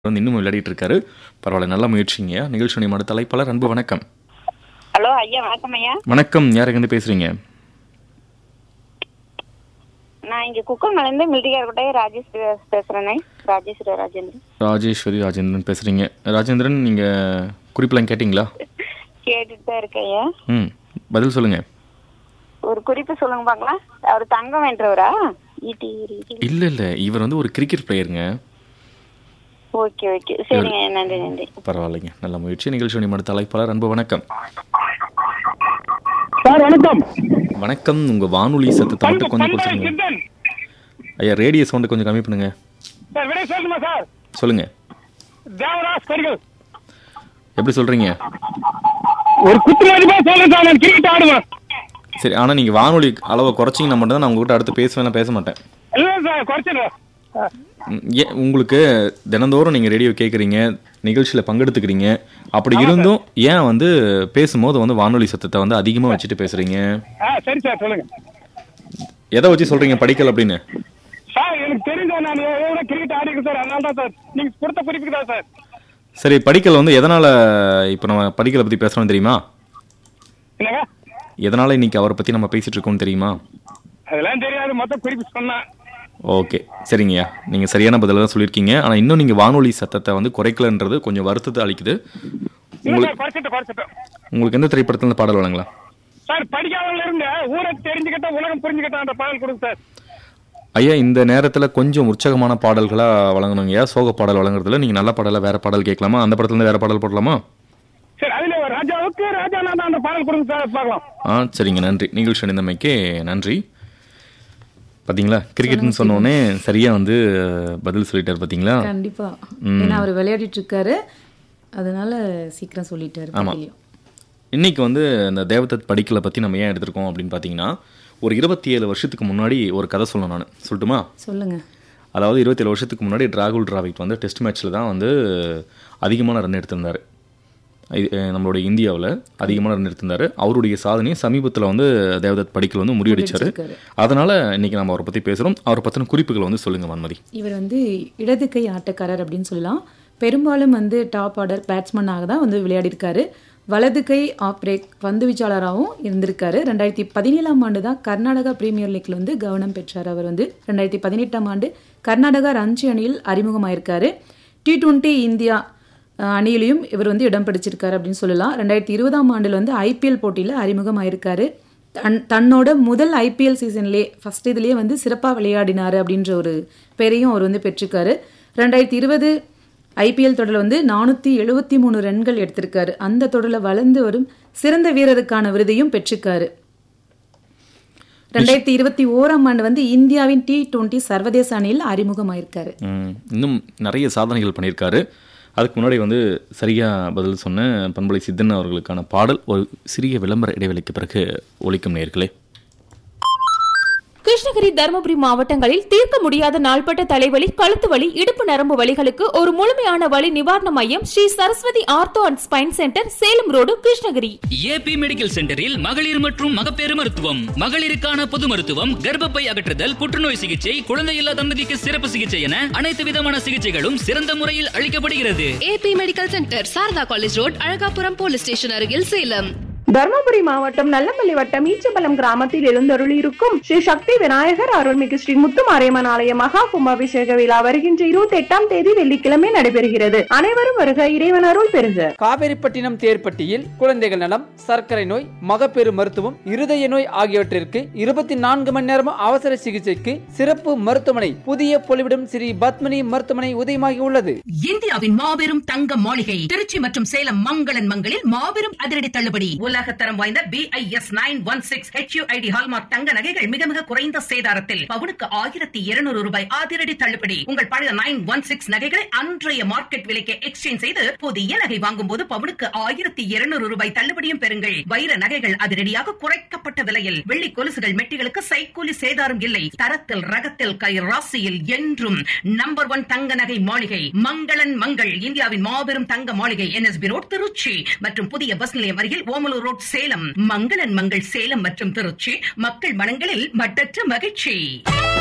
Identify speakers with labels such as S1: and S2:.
S1: வந்து இன்னும் விளையாடிட்டு இருக்காரு பரவாயில்ல நல்ல முயற்சிங்க நிகழ்ச்சி மடு தலைப்பாளர் அன்பு வணக்கம்
S2: ஹலோ ஐயா வணக்கம் ஐயா
S1: வணக்கம் யாருங்க பேசுறீங்க
S2: நான் இங்க குக்கமலேருந்து மில்டிகார்கோட்டை ராஜேஷ் பேசுறேனே ராஜேஸ்வரி ராஜேந்திரன்
S1: ராஜேஸ்வரி ராஜேந்திரன் பேசுறீங்க ராஜேந்திரன் நீங்க குறிப்பெல்லாம் கேட்டிங்களா
S2: கேட்டுட்டு தான் இருக்கேன் ஐயா
S1: ம் பதில் சொல்லுங்க
S2: ஒரு குறிப்பு சொல்லுங்க பார்க்கலாம் அவர் தங்கம் வென்றவரா ஈட்டி
S1: இல்ல இல்ல இவர் வந்து ஒரு கிரிக்கெட் பிளேயருங்க
S2: ஓகே ஓகே சரிங்க நன்றி நன்றி
S1: பரவாயில்லைங்க நல்ல முயற்சி நிகழ்ச்சி மடு தலைப்பாளர் அன்பு வணக்கம்
S3: சார் வணக்கம்
S1: வணக்கம் உங்க வானொலி சத்தத்தை மட்டும் கொஞ்சம்
S3: பண்பாடு
S1: குறைச்சிங்க
S3: சித்தன்
S1: ஐயா ரேடியோ சவுண்ட் கொஞ்சம் கம்மி பண்ணுங்க
S3: சார் விடை சொல்லணுமா சார்
S1: சொல்லுங்க
S3: தேவதாஸ் கரிகள்
S1: எப்படி சொல்றீங்க
S3: ஒரு குத்துமதிப்பா சொல்றேன் சார் நான் கிரிக்கெட் ஆடுவேன்
S1: சரி ஆனா நீங்க வானொலி அளவை குறைச்சிங்கன்னா மட்டும் தான் நான் உங்ககிட்ட அடுத்து பேசுவேன் பேச மாட்டேன்
S3: இல்லை சார் குறைச்சிடுறேன்
S1: ம், ஏன் உங்களுக்கு தினந்தோறும் நீங்கள் ரேடியோ கேட்குறீங்க நிகழ்ச்சியில் பங்கெடுத்துக்கிறீங்க அப்படி இருந்தும் ஏன் வந்து பேசும்போது வந்து வானொலி சத்தத்தை வந்து அதிகமாக வச்சுட்டு பேசுறீங்க
S3: ஆ சரி சார் சொல்லுங்க
S1: எதை வச்சு சொல்றீங்க படிக்கல் அப்படின்னு
S3: சார் எனக்கு தெரிஞ்ச நான் எவ்வளோ கிரிக்கெட் ஆடிருக்கேன் சார் அதனால தான் சார் நீங்க கொடுத்த குறிப்புக்கு தான் சார்
S1: சரி படிக்கல் வந்து எதனால இப்போ நம்ம படிக்கலை பற்றி பேசுகிறோம் தெரியுமா
S3: என்னங்க
S1: எதனால இன்னைக்கு அவரை பற்றி நம்ம பேசிட்டு இருக்கோம்னு தெரியுமா
S3: அதெல்லாம் தெரியாது மொத்தம் குறிப்பு சொன்னேன்
S1: ஓகே சரிங்கய்யா நீங்கள் சரியான பதில தான் சொல்லியிருக்கீங்க ஆனால் இன்னும் நீங்கள் வானொலி சத்தத்தை வந்து குறைக்கலன்றது கொஞ்சம் வருத்தத்தை அளிக்குது
S3: இல்லை
S1: உங்களுக்கு
S3: சார் குறைச்சிட்டேன் குறைச்சிட்டேன்
S1: உங்களுக்கு எந்த திரைப்படத்துல இருந்து பாடல் வழங்கலாம்
S3: சார் படிக்காதவங்க இருந்த ஊரை தெரிஞ்சுக்கிட்டா உலகம் புரிஞ்சுக்கிட்டா அந்த பாடல் கொடுங்க சார்
S1: ஐயா இந்த நேரத்தில் கொஞ்சம் உற்சாகமான பாடல்களாக வழங்கணுங்கய்யா சோக பாடல் வழங்குறதுல நீங்கள் நல்ல பாடலை வேற பாடல் கேட்கலாமா அந்த படத்துலேருந்து வேற பாடல் போடலாமா
S3: சரி அதுல ஒரு ராஜாவுக்கு ராஜா நான் அந்த பாடல் கொடுங்க சார் பார்க்கலாம்
S1: ஆ சரிங்க நன்றி நிகழ்ச்சி அணிந்தமைக்கு நன்றி பார்த்தீங்களா கிரிக்கெட்னு சொன்னோடனே சரியாக வந்து பதில் சொல்லிட்டார் பார்த்தீங்களா
S4: கண்டிப்பா ஏன்னா அவர் விளையாடிட்டு இருக்காரு அதனால சீக்கிரம் சொல்லிட்டாரு
S1: ஆமா.
S4: பதிலையும்.
S1: இன்னைக்கு வந்து இந்த தேவதத் படிக்கலை பற்றி நம்ம ஏன் எடுத்திருக்கோம் அப்படின்னு பார்த்தீங்கன்னா ஒரு இருபத்தி ஏழு வருஷத்துக்கு முன்னாடி ஒரு கதை சொல்லணும் நான் சொல்லட்டுமா
S4: சொல்லுங்க
S1: அதாவது இருபத்தேழு வருஷத்துக்கு முன்னாடி ராகுல் டிராவிட் வந்து டெஸ்ட் மேட்ச்சில் தான் வந்து அதிகமான ரன் எடுத்திருந்தார் இது- அஹ் நம்மளுடைய இந்தியாவில் அதிகமான ரன் எடுத்திருந்தார் அவருடைய சாதனையை சமீபத்தில் வந்து தேவதத் படிக்கல் வந்து முறியடிச்சாரு
S4: முறியடிச்சிருக்காரு.
S1: அதனால இன்னைக்கு நம்ம அவரை பற்றி பேசுகிறோம் அவரை பற்றின குறிப்புகளை வந்து சொல்லுங்க வன்மதி
S4: இவர் வந்து இடது கை ஆட்டக்காரர் அப்படின்னு சொல்லலாம் பெரும்பாலும் வந்து டாப் ஆர்டர் பேட்ஸ்மேனாக தான் வந்து விளையாடிருக்காரு வலது கை ஆஃப் பிரேக் பந்து வீச்சாளராகவும் இருந்திருக்காரு ரெண்டாயிரத்தி பதினேழாம் ஆண்டு தான் கர்நாடகா பிரீமியர் லீக்ல வந்து கவனம் பெற்றார் அவர் வந்து ரெண்டாயிரத்தி பதினெட்டாம் ஆண்டு கர்நாடகா ரஞ்சி அணியில் அறிமுகமாயிருக்காரு டி டுவெண்ட்டி இந்தியா அஹ், அணியிலையும் இவர் வந்து இடம் பிடிச்சிருக்காரு அப்படின்னு சொல்லலாம் ரெண்டாயிரத்தி இருபதாம் ஆண்டில் வந்து ஐபிஎல் போட்டியில் அறிமுகமாயிருக்காரு தன் தன்னோட முதல் ஐபிஎல் சீசன்லேயே ஃபர்ஸ்ட் இதுலேயே வந்து சிறப்பாக விளையாடினாரு அப்படின்ற ஒரு பெயரையும் அவர் வந்து பெற்றிருக்காரு ரெண்டாயிரத்தி இருபது ஐபிஎல் தொடரில் வந்து நானூற்றி எழுபத்தி மூணு ரன்கள் எடுத்திருக்காரு அந்த தொடரில் வளர்ந்து வரும் சிறந்த வீரருக்கான விருதையும் பெற்றிருக்காரு ரெண்டாயிரத்தி இருபத்தி ஓராம் ஆண்டு வந்து இந்தியாவின் டி டுவெண்ட்டி சர்வதேச அணியில் அறிமுகமாயிருக்காரு
S1: ம், இன்னும் நிறைய சாதனைகள் பண்ணியிருக்காரு அதுக்கு முன்னாடி வந்து சரியாக பதில் சொன்ன பண்பலை சித்தன் அவர்களுக்கான பாடல் ஒரு சிறிய விளம்பர இடைவெளிக்கு பிறகு ஒலிக்கும் நேர்களே
S5: கிருஷ்ணகிரி தருமபுரி மாவட்டங்களில் தீர்க்க முடியாத நாள்பட்ட தலைவலி கழுத்து வலி இடுப்பு நரம்பு வலிகளுக்கு ஒரு முழுமையான வலி நிவாரண மையம் Sri Saraswathi ortho and spine centre Salem road Krishnagiri
S6: AB medical சென்டரில் மகளிர் மற்றும் மகப்பேறு மருத்துவம் மகளிருக்கான பொது மருத்துவம் கர்ப்பப்பை அகற்றுதல் புற்றுநோய் சிகிச்சை குழந்தையில்லா தம்பதிக்கு சிறப்பு சிகிச்சை என அனைத்து விதமான சிகிச்சைகளும் சிறந்த முறையில் அளிக்கப்படுகிறது
S7: AB medical centre Sharada college road Azhagapuram police station அருகில் சேலம்
S8: தர்மபுரி மாவட்டம் நல்லமல்லி வட்டம் ஈச்சபலம் கிராமத்தில் எழுந்தருளி இருக்கும் ஸ்ரீ சக்தி விநாயகர் அருள்மிகு ஸ்ரீ முத்துமாரியம்மன் ஆலய மகா கும்பாபிஷேக விழா வருகின்ற இருபத்தி எட்டாம் தேதி வெள்ளிக்கிழமை நடைபெறுகிறது அனைவரும் வருக இறைவன் அருள் பெறுக
S9: காவேரிப்பட்டினம் தேர்ப்பட்டியில் குழந்தைகள் நலம் சர்க்கரை நோய் மகப்பேறு மருத்துவம் இருதய நோய் ஆகியவற்றிற்கு இருபத்தி நான்கு மணி நேரம் அவசர சிகிச்சைக்கு சிறப்பு மருத்துவமனை புதிய பொலிவிடம் ஸ்ரீ பத்மினி மருத்துவமனை உதயமாகி உள்ளது
S10: இந்தியாவின் மாபெரும் தங்க மாளிகை திருச்சி மற்றும் சேலம் மங்களன் மங்களில் மாபெரும் அதிரடி தள்ளுபடி உலகத்தரம் வாய்ந்த BIS nine one six HUID hallmark தங்க நகைகள் மிக மிக குறைந்த சேதாரத்தில் பவுனுக்கு ஆயிரத்தி இருநூறு ரூபாய் அதிரடி தள்ளுபடி உங்கள் பழைய நைன் ஒன் சிக்ஸ் நகைகளை அன்றைய மார்க்கெட் விலைக்கு எக்ஸ்சேஞ்ச் செய்து புதிய நகை வாங்கும் போது பவுனுக்கு ஆயிரத்தி இருநூறு ரூபாய் தள்ளுபடியும் பெறுங்கள் வைர நகைகள் அதிரடியாக குறைக்கப்பட்ட விலையில் வெள்ளி கொலுசுகள் மெட்டிகளுக்கு சைக்கூலி சேதாரம் இல்லை தரத்தில் ரகத்தில் கை ராசியில் என்றும் நம்பர் ஒன் தங்க நகை மாளிகை மங்களன் மங்கள் இந்தியாவின் மாபெரும் தங்க மாளிகை என்எஸ்பி ரோட் திருச்சி மற்றும் புதிய பஸ் நிலையம் அருகில் ஓமலூர் ரோட் சேலம் மங்களன் மங்கள் சேலம் மற்றும் திருச்சி மக்கள் மனங்களில் மட்டற்ற மகிழ்ச்சி